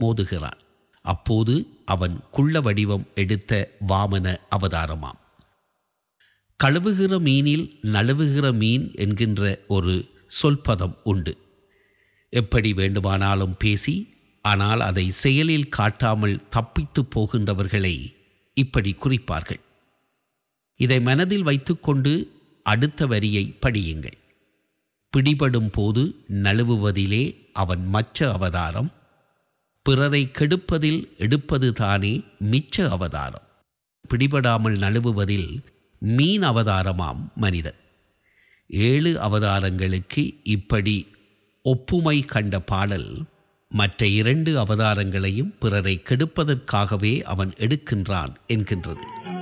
மோதுகிறான் அப்போது அவன் குள்ள வடிவம் எடுத்த வாமன அவதாரமாம் கழுவுகிற மீனில் நழுவுகிற மீன் என்கின்ற ஒரு சொல்பதம் உண்டு எப்படி வேண்டுமானாலும் பேசி ஆனால் அதை செயலில் காட்டாமல் தப்பித்து போகின்றவர்களை இப்படி குறிப்பார்கள் இதை மனதில் வைத்துக்கொண்டு அடுத்த வரியை படியுங்கள் பிடிபடும் போது நழுவுவதிலே அவன் மச்ச அவதாரம் பிறரை கெடுப்பதில் எடுப்பது தானே மிச்ச அவதாரம் பிடிபடாமல் நழுவுவதில் மீன் அவதாரமாம் மனிதன் ஏழு அவதாரங்களுக்கு இப்படி ஒப்புமை கண்ட பாடல் மற்ற இரண்டு அவதாரங்களையும் பிறரை கெடுப்பதற்காகவே அவன் எடுக்கின்றான் என்கின்றது